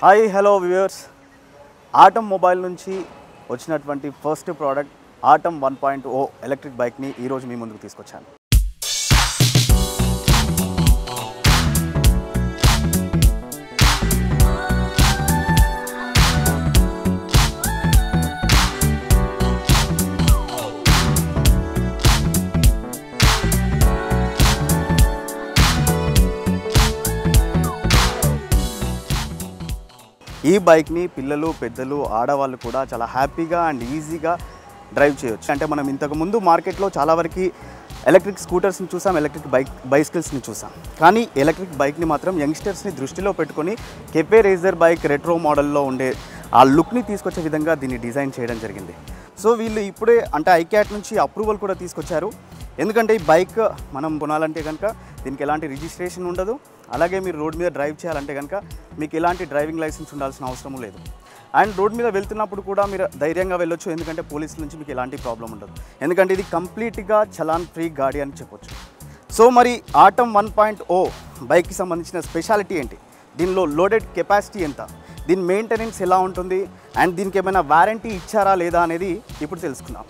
hi hello viewers Atom mobile నుంచి వచ్చినటువంటి first product Atom one point O electric బైక్ని ఈరోజు మీ ముందుకు తీసుకొచ్చాను ఈ బైక్ని పిల్లలు పెద్దలు ఆడవాళ్ళు కూడా చాలా హ్యాపీగా అండ్ ఈజీగా డ్రైవ్ చేయొచ్చు అంటే మనం ఇంతకు ముందు మార్కెట్లో చాలా వరకు ఎలక్ట్రిక్ స్కూటర్స్ని చూసాం ఎలక్ట్రిక్ బైక్ బైసికల్స్ని చూసాం కానీ ఎలక్ట్రిక్ బైక్ని మాత్రం యంగ్స్టర్స్ని దృష్టిలో పెట్టుకొని కెఫే రేజర్ బైక్ రెట్రో మోడల్లో ఉండే ఆ లుక్ని తీసుకొచ్చే విధంగా దీన్ని డిజైన్ చేయడం జరిగింది సో వీళ్ళు ఇప్పుడే అంటే ఐక్యాట్ నుంచి అప్రూవల్ కూడా తీసుకొచ్చారు ఎందుకంటే ఈ బైక్ మనం కొనాలంటే కనుక దీనికి ఎలాంటి రిజిస్ట్రేషన్ ఉండదు అలాగే మీరు రోడ్ మీద డ్రైవ్ చేయాలంటే కనుక మీకు ఎలాంటి డ్రైవింగ్ లైసెన్స్ ఉండాల్సిన అవసరం లేదు అండ్ రోడ్ మీద వెళ్తున్నప్పుడు కూడా మీరు ధైర్యంగా వెళ్ళొచ్చు ఎందుకంటే పోలీసుల నుంచి మీకు ఎలాంటి ప్రాబ్లం ఉండదు ఎందుకంటే ఇది కంప్లీట్గా చలాన్ ఫ్రీ గాడి అని చెప్పొచ్చు సో మరి ఆటమ్ వన్ పాయింట్ ఓ బైక్కి సంబంధించిన స్పెషాలిటీ ఏంటి దీనిలో లోడెడ్ కెపాసిటీ ఎంత దీని మెయింటెనెన్స్ ఎలా ఉంటుంది అండ్ దీనికి ఏమైనా వారంటీ ఇచ్చారా లేదా అనేది ఇప్పుడు తెలుసుకుందాం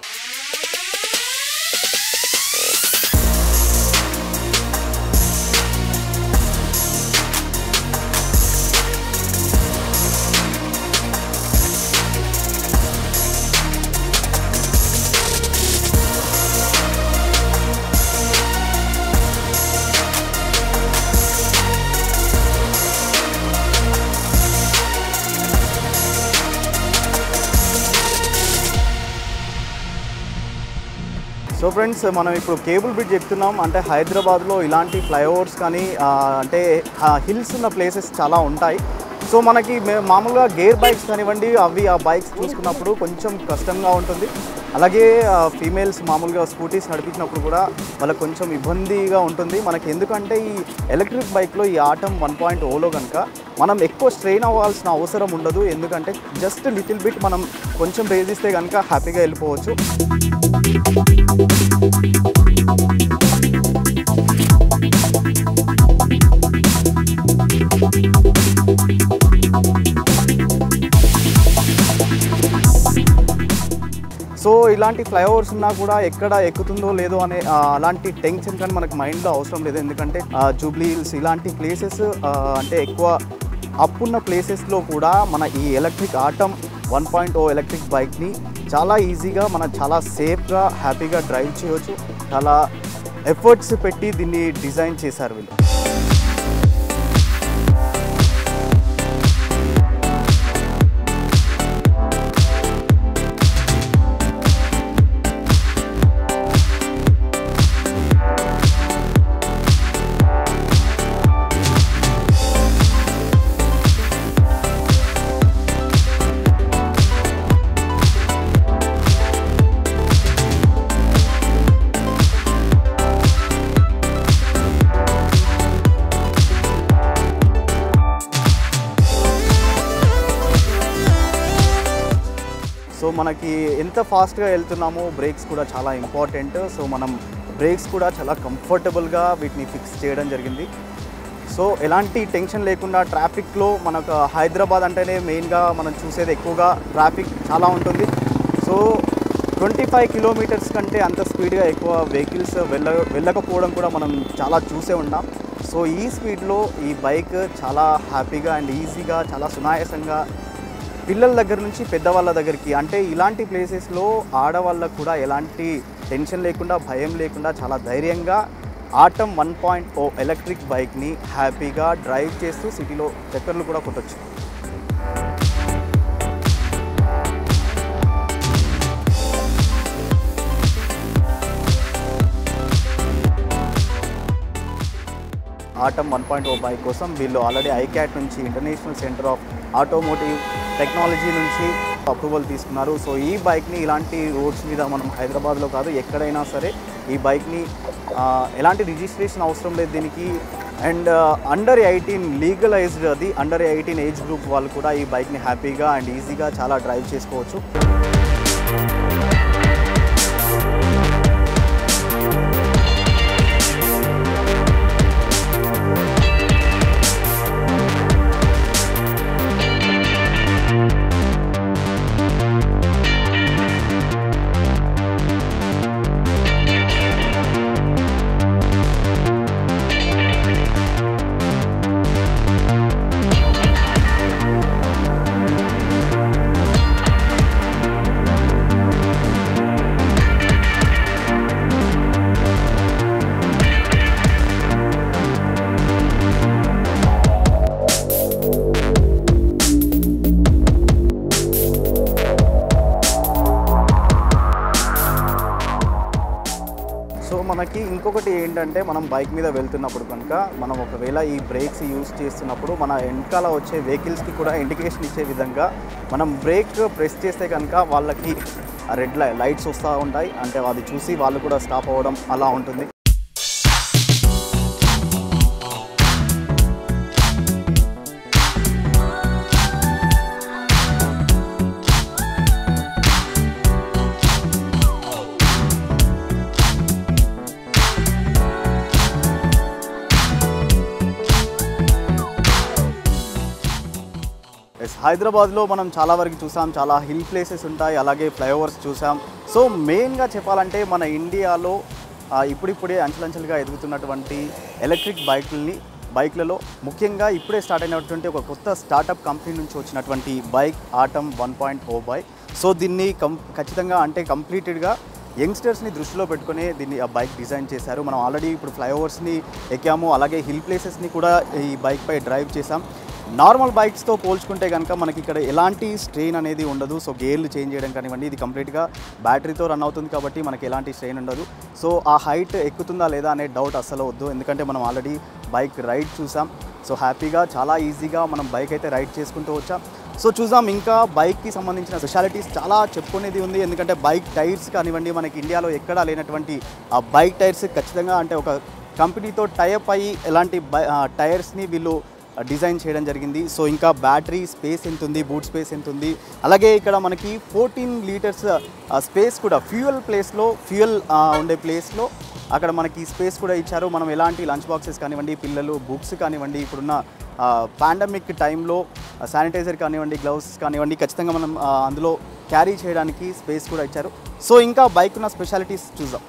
సో ఫ్రెండ్స్ మనం ఇప్పుడు కేబుల్ బ్రిడ్జ్ ఎక్కుతున్నాం అంటే హైదరాబాద్లో ఇలాంటి ఫ్లైఓవర్స్ కానీ ఆ, అంటే హిల్స్ ఉన్న ప్లేసెస్ చాలా ఉంటాయి సో మనకి మే- మామూలుగా గేర్ బైక్స్ కానివ్వండి అవి ఆ బైక్స్ చూసుకున్నప్పుడు కొంచెం కష్టంగా ఉంటుంది అలాగే ఫీమేల్స్ మామూలుగా స్కూటీస్ నడిపించినప్పుడు కూడా వాళ్ళకి కొంచెం ఇబ్బందిగా ఉంటుంది మనకి ఎందుకంటే ఈ ఎలక్ట్రిక్ బైక్లో ఈ ఆటం వన్ పాయింట్ ఓలో కనుక మనం ఎక్కువ స్ట్రెయిన్ అవ్వాల్సిన అవసరం ఉండదు ఎందుకంటే జస్ట్ లిటిల్ బిట్ మనం కొంచెం రేజిస్తే కనుక హ్యాపీగా వెళ్ళిపోవచ్చు సో ఇలాంటి ఫ్లైఓవర్స్ ఉన్నా కూడా ఎక్కడ ఎక్కుతుందో లేదో అనే ఆ, అలాంటి టెన్షన్ కానీ మనకు మైండ్లో అవసరం లేదు ఎందుకంటే జూబ్లీ హిల్స్ ఇలాంటి ప్లేసెస్ అంటే ఎక్కువ అప్పున్న ప్లేసెస్లో కూడా మన ఈ electric Atom one point O electric బైక్ని చాలా ఈజీగా మన చాలా సేఫ్గా హ్యాపీగా డ్రైవ్ చేయవచ్చు చాలా ఎఫర్ట్స్ పెట్టి దీన్ని డిజైన్ చేశారు వీళ్ళు సో మనకి ఎంత ఫాస్ట్గా వెళ్తున్నామో బ్రేక్స్ కూడా చాలా ఇంపార్టెంట్ సో మనం బ్రేక్స్ కూడా చాలా కంఫర్టబుల్గా వీటిని ఫిక్స్ చేయడం జరిగింది సో ఎలాంటి టెన్షన్ లేకుండా ట్రాఫిక్లో మనకు హైదరాబాద్ అంటేనే మెయిన్గా మనం చూసేది ఎక్కువగా ట్రాఫిక్ చాలా ఉంటుంది సో ట్వంటీ ఫైవ్ కిలోమీటర్స్ కంటే అంత స్పీడ్గా ఎక్కువ వెహికల్స్ వెళ్ళ వెళ్ళకపోవడం కూడా మనం చాలా చూసే ఉన్నాం సో ఈ స్పీడ్లో ఈ బైక్ చాలా హ్యాపీగా అండ్ ఈజీగా చాలా సునాయాసంగా పిల్లల దగ్గర నుంచి పెద్దవాళ్ళ దగ్గరికి అంటే ఇలాంటి ప్లేసెస్లో ఆడవాళ్ళకు కూడా ఎలాంటి టెన్షన్ లేకుండా భయం లేకుండా చాలా ధైర్యంగా Atom one point O electric బైక్ని హ్యాపీగా డ్రైవ్ చేస్తూ సిటీలో చక్కర్లు కూడా కొట్టచ్చు Atom one point O bike కోసం వీళ్ళు ఆల్రెడీ ఐక్యాట్ నుంచి international centre of automotive technology నుంచి అప్రూవల్ తీసుకున్నారు సో ఈ బైక్ని ఇలాంటి రోడ్స్ మీద మనం హైదరాబాద్లో కాదు ఎక్కడైనా సరే ఈ బైక్ని ఆ, ఎలాంటి రిజిస్ట్రేషన్ అవసరం లేదు దీనికి అండ్ అండర్ ఎయిటీన్ లీగలైజ్డ్ అది అండర్ ఎయిటీన్ ఏజ్ గ్రూప్ వాళ్ళు కూడా ఈ బైక్ని హ్యాపీగా అండ్ ఈజీగా చాలా డ్రైవ్ చేసుకోవచ్చు ఇంకొకటి ఏంటంటే మనం బైక్ మీద వెళ్తున్నప్పుడు కనుక మనం ఒకవేళ ఈ బ్రేక్స్ యూస్ చేస్తున్నప్పుడు మన వెనకాల వచ్చే వెహికల్స్కి కూడా ఇండికేషన్ ఇచ్చే విధంగా మనం బ్రేక్ ప్రెస్ చేస్తే కనుక వాళ్ళకి రెడ్ లైట్స్ వస్తూ ఉంటాయి అంటే అది చూసి వాళ్ళు కూడా స్టాప్ అవ్వడం అలా ఉంటుంది ఎస్ హైదరాబాద్లో మనం చాలా వరకు చూసాం చాలా హిల్ ప్లేసెస్ ఉంటాయి అలాగే ఫ్లైఓవర్స్ చూసాం సో మెయిన్గా చెప్పాలంటే మన ఇండియాలో ఆ, ఇప్పుడిప్పుడే అంచెలంచెలుగా ఎదుగుతున్నటువంటి ఎలక్ట్రిక్ బైకుల్ని బైక్లలో ముఖ్యంగా ఇప్పుడే స్టార్ట్ అయినటువంటి ఒక కొత్త స్టార్టప్ కంపెనీ నుంచి వచ్చినటువంటి bike Atom one point O bike so దీన్ని కం ఖచ్చితంగా అంటే కంప్లీటెడ్గా యంగ్స్టర్స్ని దృష్టిలో పెట్టుకుని దీన్ని ఆ బైక్ డిజైన్ చేశారు మనం ఆల్రెడీ ఇప్పుడు ఫ్లైఓవర్స్ని ఎక్కాము అలాగే హిల్ ప్లేసెస్ని కూడా ఈ బైక్పై డ్రైవ్ చేసాం నార్మల్ బైక్స్తో పోల్చుకుంటే కనుక మనకి ఇక్కడ ఎలాంటి స్ట్రెయిన్ అనేది ఉండదు సో గేర్లు చేంజ్ చేయడం కానివ్వండి ఇది కంప్లీట్గా బ్యాటరీతో రన్ అవుతుంది కాబట్టి మనకి ఎలాంటి స్ట్రెయిన్ ఉండదు సో ఆ హైట్ ఎక్కుతుందా లేదా అనే డౌట్ అస్సలు వద్దు ఎందుకంటే మనం ఆల్రెడీ బైక్ రైడ్ చూసాం సో హ్యాపీగా చాలా ఈజీగా మనం బైక్ అయితే రైడ్ చేసుకుంటూ వచ్చాం సో చూద్దాం ఇంకా బైక్కి సంబంధించిన స్పెషాలిటీస్ చాలా చెప్పుకునేది ఉంది ఎందుకంటే బైక్ టైర్స్ కానివ్వండి మనకి ఇండియాలో ఎక్కడా లేనటువంటి ఆ బైక్ టైర్స్ ఖచ్చితంగా అంటే ఒక కంపెనీతో టైప్ అయ్యి ఎలాంటి బై ఆ టైర్స్ని వీళ్ళు డిజైన్ చేయడం జరిగింది సో ఇంకా బ్యాటరీ స్పేస్ ఎంత ఉంది బూట్ స్పేస్ ఎంత ఉంది అలాగే ఇక్కడ మనకి ఫోర్టీన్ లీటర్స్ స్పేస్ కూడా ఫ్యూయల్ ప్లేస్లో ఫ్యూయల్ ఉండే ప్లేస్లో అక్కడ మనకి స్పేస్ కూడా ఇచ్చారు మనం ఎలాంటి లంచ్ బాక్సెస్ కానివ్వండి పిల్లలు బుక్స్ కానివ్వండి ఇప్పుడున్న పాండమిక్ టైంలో శానిటైజర్ కానివ్వండి గ్లౌస్ కానివ్వండి ఖచ్చితంగా మనం ఆ, అందులో క్యారీ చేయడానికి స్పేస్ కూడా ఇచ్చారు సో ఇంకా బైక్ ఉన్న స్పెషాలిటీస్ చూద్దాం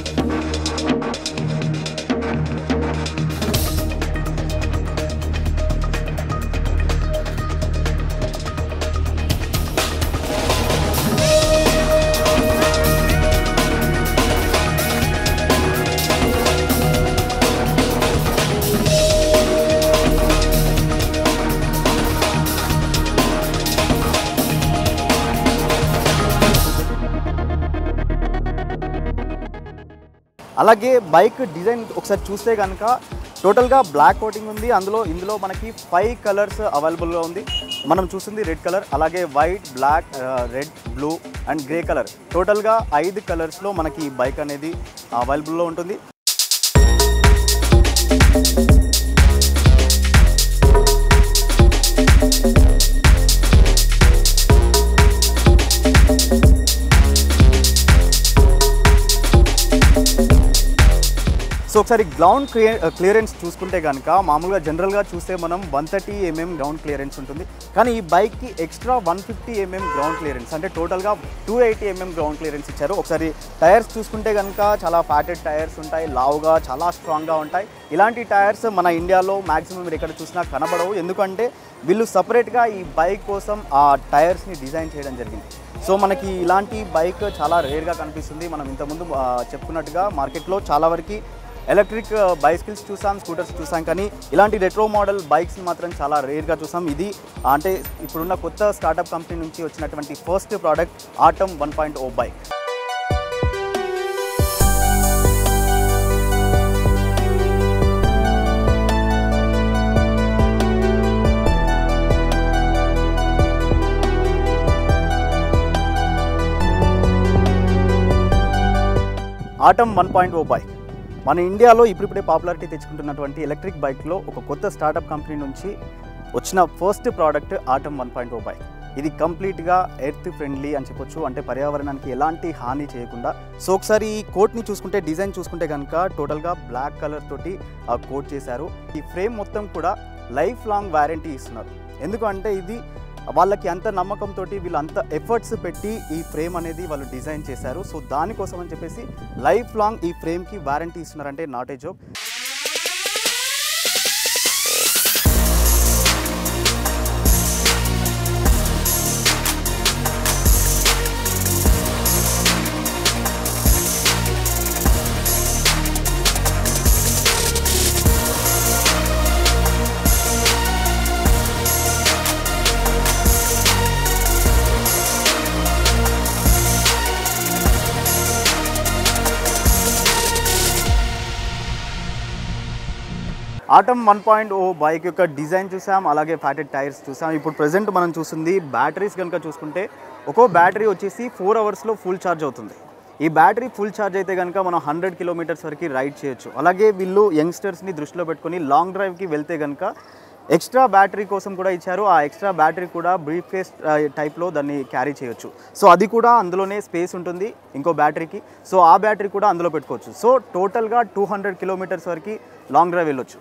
అలాగే బైక్ డిజైన్ ఒకసారి చూస్తే కనుక టోటల్గా బ్లాక్ కోటింగ్ ఉంది అందులో ఇందులో మనకి ఫైవ్ కలర్స్ అవైలబుల్గా ఉంది మనం చూస్తుంది రెడ్ కలర్ అలాగే white black red blue and grey colour టోటల్గా ఐదు కలర్స్లో మనకి ఈ బైక్ అనేది అవైలబుల్లో ఉంటుంది సో ఒకసారి గ్రౌండ్ క్లియరెన్స్ చూసుకుంటే కనుక మామూలుగా జనరల్గా చూస్తే మనం one thirty mm ground clearance ఉంటుంది కానీ ఈ బైక్కి extra one fifty mm ground clearance అంటే టోటల్గా two eighty mm ground clearance ఇచ్చారు ఒకసారి టైర్స్ చూసుకుంటే కనుక చాలా ఫ్యాటెడ్ టైర్స్ ఉంటాయి లావుగా చాలా స్ట్రాంగ్గా ఉంటాయి ఇలాంటి టైర్స్ మన ఇండియాలో మ్యాక్సిమం మీరు ఎక్కడ చూసినా కనబడవు ఎందుకంటే వీళ్ళు సపరేట్గా ఈ బైక్ కోసం ఆ టైర్స్ని డిజైన్ చేయడం జరిగింది సో మనకి ఇలాంటి బైక్ చాలా రేర్గా కనిపిస్తుంది మనం ఇంతకుముందు ఆ, చెప్పుకున్నట్టుగా మార్కెట్లో చాలా వరకు ఎలక్ట్రిక్ బైసికల్స్ చూసాం స్కూటర్స్ చూసాం కానీ ఇలాంటి రెట్రో మోడల్ బైక్స్ని మాత్రం చాలా రేర్గా చూసాం ఇది అంటే ఇప్పుడున్న కొత్త స్టార్టప్ కంపెనీ నుంచి వచ్చినటువంటి first product Atom one point O bike Atom one point O bike మన ఇండియాలో ఇప్పుడిప్పుడే పాపులారిటీ తెచ్చుకుంటున్నటువంటి ఎలక్ట్రిక్ బైక్లో ఒక కొత్త స్టార్టప్ కంపెనీ నుంచి వచ్చిన first product Atom one point O bike ఇది కంప్లీట్గా ఎర్త్ ఫ్రెండ్లీ అని చెప్పొచ్చు అంటే పర్యావరణానికి ఎలాంటి హాని చేయకుండా సో ఒకసారి ఈ కోట్ని చూసుకుంటే డిజైన్ చూసుకుంటే కనుక టోటల్గా బ్లాక్ కలర్ తోటి ఆ కోట్ చేశారు ఈ ఫ్రేమ్ మొత్తం కూడా లైఫ్ లాంగ్ వారంటీ ఇస్తున్నారు ఎందుకంటే ఇది వాళ్ళకి అంత నమ్మకంతో వీళ్ళు అంత ఎఫర్ట్స్ పెట్టి ఈ ఫ్రేమ్ అనేది వాళ్ళు డిజైన్ చేశారు సో దానికోసం అని చెప్పేసి లైఫ్ లాంగ్ ఈ ఫ్రేమ్కి వారంటీ ఇస్తున్నారంటే not a joke Atom one point O bike యొక్క డిజైన్ చూసాం అలాగే ఫ్యాటెడ్ టైర్స్ చూసాం ఇప్పుడు ప్రజెంట్ మనం చూస్తుంది బ్యాటరీస్ కనుక చూసుకుంటే ఒక్కో బ్యాటరీ వచ్చేసి ఫోర్ అవర్స్లో ఫుల్ ఛార్జ్ అవుతుంది ఈ బ్యాటరీ ఫుల్ ఛార్జ్ అయితే కనుక మనం హండ్రెడ్ కిలోమీటర్స్ వరకు రైడ్ చేయొచ్చు అలాగే వీళ్ళు యంగ్స్టర్స్ని దృష్టిలో పెట్టుకొని లాంగ్ డ్రైవ్కి వెళ్తే కనుక ఎక్స్ట్రా బ్యాటరీ కోసం కూడా ఇచ్చారు ఆ ఎక్స్ట్రా బ్యాటరీ కూడా బ్రీఫ్ కేస్ టైప్లో దాన్ని క్యారీ చేయొచ్చు సో అది కూడా అందులోనే స్పేస్ ఉంటుంది ఇంకో బ్యాటరీకి సో ఆ బ్యాటరీ కూడా అందులో పెట్టుకోవచ్చు సో టోటల్గా టూ హండ్రెడ్ కిలోమీటర్స్ వరకు లాంగ్ డ్రైవ్ వెళ్ళొచ్చు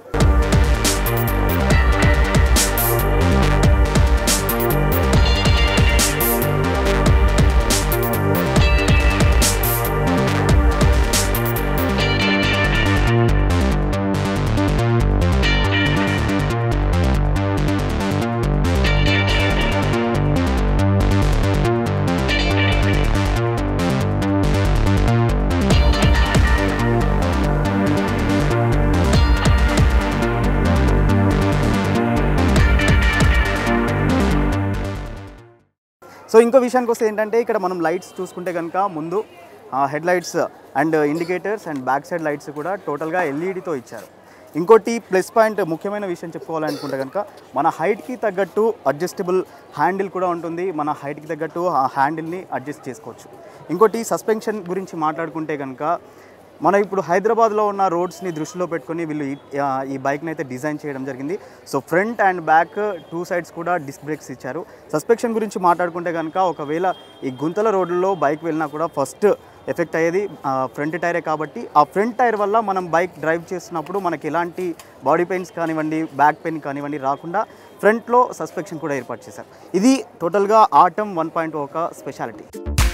సో ఇంకో విషయానికి వస్తే ఏంటంటే ఇక్కడ మనం లైట్స్ చూసుకుంటే కనుక ముందు headlights and indicators and back side lights కూడా టోటల్గా ఎల్ఈడితో ఇచ్చారు ఇంకోటి ప్లస్ పాయింట్ ముఖ్యమైన విషయం చెప్పుకోవాలనుకుంటే కనుక మన హైట్కి తగ్గట్టు అడ్జస్టబుల్ హ్యాండిల్ కూడా ఉంటుంది మన హైట్కి తగ్గట్టు ఆ హ్యాండిల్ని అడ్జస్ట్ చేసుకోవచ్చు ఇంకోటి సస్పెన్షన్ గురించి మాట్లాడుకుంటే కనుక మనం ఇప్పుడు హైదరాబాద్లో ఉన్న రోడ్స్ని దృష్టిలో పెట్టుకొని వీళ్ళు ఈ- ఆ, ఈ బైక్ని అయితే డిజైన్ చేయడం జరిగింది so front and back two sides కూడా డిస్క్ బ్రేక్స్ ఇచ్చారు సస్పెక్షన్ గురించి మాట్లాడుకుంటే కనుక ఒకవేళ ఈ గుంతల రోడ్లలో బైక్ వెళ్ళినా కూడా ఫస్ట్ ఎఫెక్ట్ అయ్యేది ఫ్రంట్ టైరే కాబట్టి ఆ ఫ్రంట్ టైర్ వల్ల మనం బైక్ డ్రైవ్ చేస్తున్నప్పుడు మనకి ఎలాంటి బాడీ పెయిన్స్ కానివ్వండి బ్యాక్ పెయిన్ కానివ్వండి రాకుండా ఫ్రంట్లో సస్పెక్షన్ కూడా ఏర్పాటు చేశారు ఇది టోటల్గా ఆటమ్ వన్ పాయింట్ ఒక స్పెషాలిటీ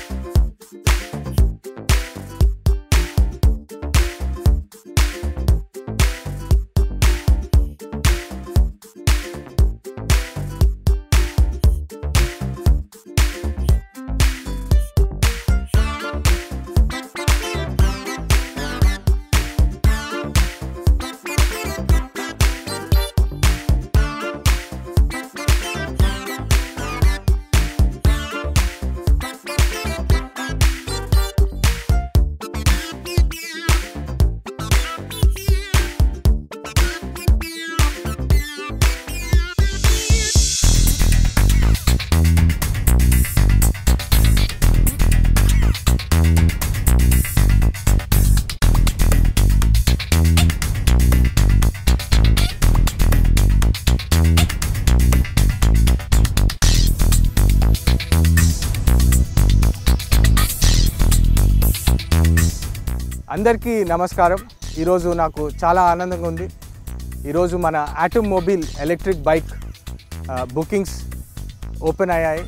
అందరికీ నమస్కారం ఈరోజు నాకు చాలా ఆనందంగా ఉంది ఈరోజు మన ఆటోమొబైల్ మొబైల్ ఎలక్ట్రిక్ బైక్ ఆ, బుకింగ్స్ ఓపెన్ అయ్యాయి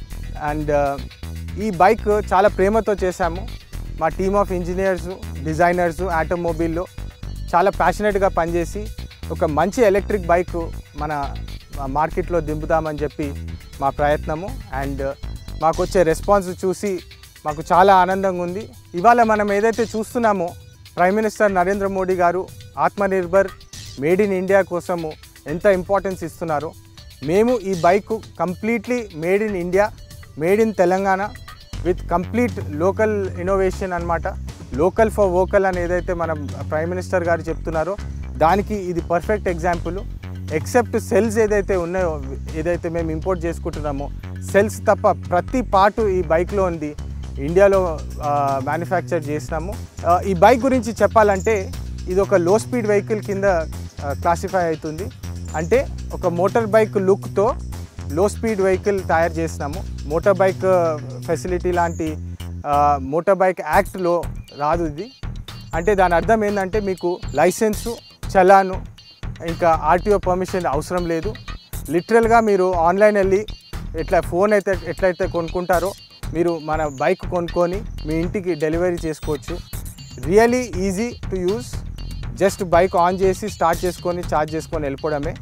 అండ్ ఆ, ఈ బైక్ చాలా ప్రేమతో చేశాము మా టీమ్ ఆఫ్ ఇంజనీర్స్ డిజైనర్స్ ఆటోమొబైల్లో చాలా ప్యాషనెట్గా పనిచేసి ఒక మంచి ఎలక్ట్రిక్ బైక్ మన మార్కెట్లో దింపుదామని చెప్పి మా ప్రయత్నము అండ్ మాకు వచ్చే రెస్పాన్స్ చూసి మాకు చాలా ఆనందంగా ఉంది ఇవాళ మనం ఏదైతే చూస్తున్నామో ప్రైమ్ మినిస్టర్ నరేంద్ర మోడీ గారు ఆత్మనిర్భర్ మేడ్ ఇన్ ఇండియా కోసము ఎంత ఇంపార్టెన్స్ ఇస్తున్నారో మేము ఈ bike completely made in India made in Telangana with complete local innovation అన్నమాట లోకల్ ఫర్ వోకల్ అని ఏదైతే మన ప్రైమ్ మినిస్టర్ గారు చెప్తున్నారో దానికి ఇది పర్ఫెక్ట్ ఎగ్జాంపుల్ ఎక్సెప్ట్ సెల్స్ ఏదైతే ఉన్నాయో ఏదైతే మేము ఇంపోర్ట్ చేసుకుంటున్నామో సెల్స్ తప్ప ప్రతి పార్ట్ ఈ బైక్లో ఉంది ఇండియాలో మ్యానుఫ్యాక్చర్ చేసినాము ఆ, ఈ బైక్ గురించి చెప్పాలంటే ఇది ఒక లో స్పీడ్ వెహికల్ కింద క్లాసిఫై అవుతుంది అంటే ఒక మోటార్ బైక్ లుక్తో లో స్పీడ్ వెహికల్ తయారు చేసినాము మోటార్ బైక్ ఫెసిలిటీ లాంటి మోటార్ బైక్ యాక్ట్లో రాదు ఇది అంటే దాని అర్థం ఏంటంటే మీకు లైసెన్సు చలాను ఇంకా ఆర్టీఓ పర్మిషన్ అవసరం లేదు లిటరల్గా మీరు ఆన్లైన్ వెళ్ళి ఎట్లా ఫోన్ అయితే ఎట్లయితే కొనుక్కుంటారో మీరు మన బైక్ కొనుక్కొని మీ ఇంటికి డెలివరీ చేసుకోవచ్చు really easy to use just bike on చేసి స్టార్ట్ చేసుకొని ఛార్జ్ చేసుకొని వెళ్ళిపోవడమే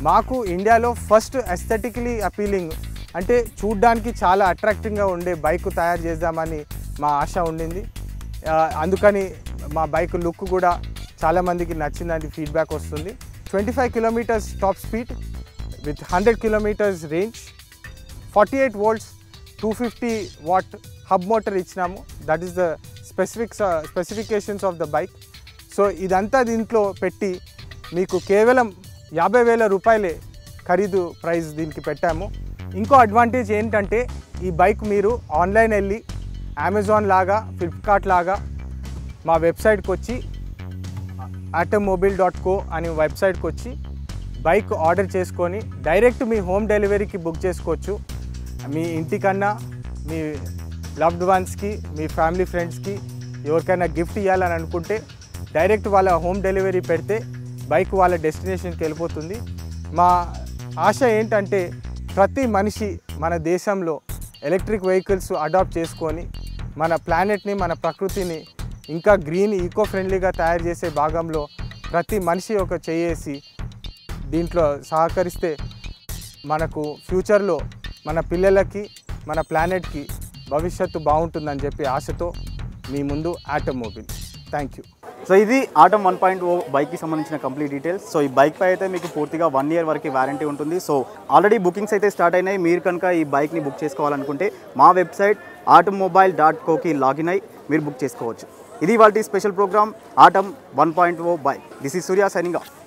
మాకు ఇండియాలో ఫస్ట్ ఎస్థెటికలీ అపీలింగ్ అంటే చూడ్డానికి చాలా అట్రాక్టింగ్గా ఉండే బైక్ తయారు చేద్దామని మా ఆశ ఉండింది ఆ, అందుకని మా బైక్ లుక్ కూడా చాలామందికి నచ్చిందని ఫీడ్బ్యాక్ వస్తుంది twenty five kilometres top speed with hundred kilometres range forty eight volts two fifty watt hub motor ఇచ్చినాము that is the specifics specifications of the bike so ఇదంతా దీంట్లో పెట్టి మీకు కేవలం యాభై వేల రూపాయలే ఖరీదు ప్రైస్ దీనికి పెట్టాము ఇంకో అడ్వాంటేజ్ ఏంటంటే ఈ బైక్ మీరు ఆన్లైన్ వెళ్ళి అమెజాన్ లాగా ఫ్లిప్కార్ట్ లాగా మా వెబ్సైట్కి వచ్చి ఆటోమొబైల్ డాట్ కో అనే వెబ్సైట్కి వచ్చి బైక్ ఆర్డర్ చేసుకొని డైరెక్ట్ మీ హోమ్ డెలివరీకి బుక్ చేసుకోవచ్చు మీ ఇంటికన్నా మీ లవ్డ్ వన్స్కి మీ ఫ్యామిలీ ఫ్రెండ్స్కి ఎవరికైనా గిఫ్ట్ ఇవ్వాలని అనుకుంటే డైరెక్ట్ వాళ్ళ హోమ్ డెలివరీ పెడితే బైక్ వాళ్ళ డెస్టినేషన్కి వెళ్ళిపోతుంది మా ఆశ ఏంటంటే ప్రతి మనిషి మన దేశంలో ఎలక్ట్రిక్ వెహికల్స్ అడాప్ట్ చేసుకొని మన ప్లానెట్ని మన ప్రకృతిని ఇంకా గ్రీన్ ఈకో ఫ్రెండ్లీగా తయారు చేసే భాగంలో ప్రతి మనిషి ఒక చేయేసి దీంట్లో సహకరిస్తే మనకు ఫ్యూచర్లో మన పిల్లలకి మన ప్లానెట్కి భవిష్యత్తు బాగుంటుందని చెప్పి ఆశతో మీ ముందు ఆటోమొబైల్ థ్యాంక్ యూ సో ఇది ఆటమ్ వన్ పాయింట్ ఓ బైక్కి సంబంధించిన కంప్లీట్ డీటెయిల్స్ సో ఈ బైక్ పై అయితే మీకు పూర్తిగా వన్ ఇయర్ వరకు వారంటీ ఉంటుంది సో ఆల్రెడీ బుకింగ్స్ అయితే స్టార్ట్ అయినాయి మీరు కనుక ఈ బైక్ని బుక్ చేసుకోవాలనుకుంటే మా వెబ్సైట్ ఆటోమొబైల్ డాట్ కోకి లాగిన్ అయ్యి మీరు బుక్ చేసుకోవచ్చు ఇది వాటి special programme Atom one point O bike this ఈ సూర్య సైనింగ్ ఆఫ్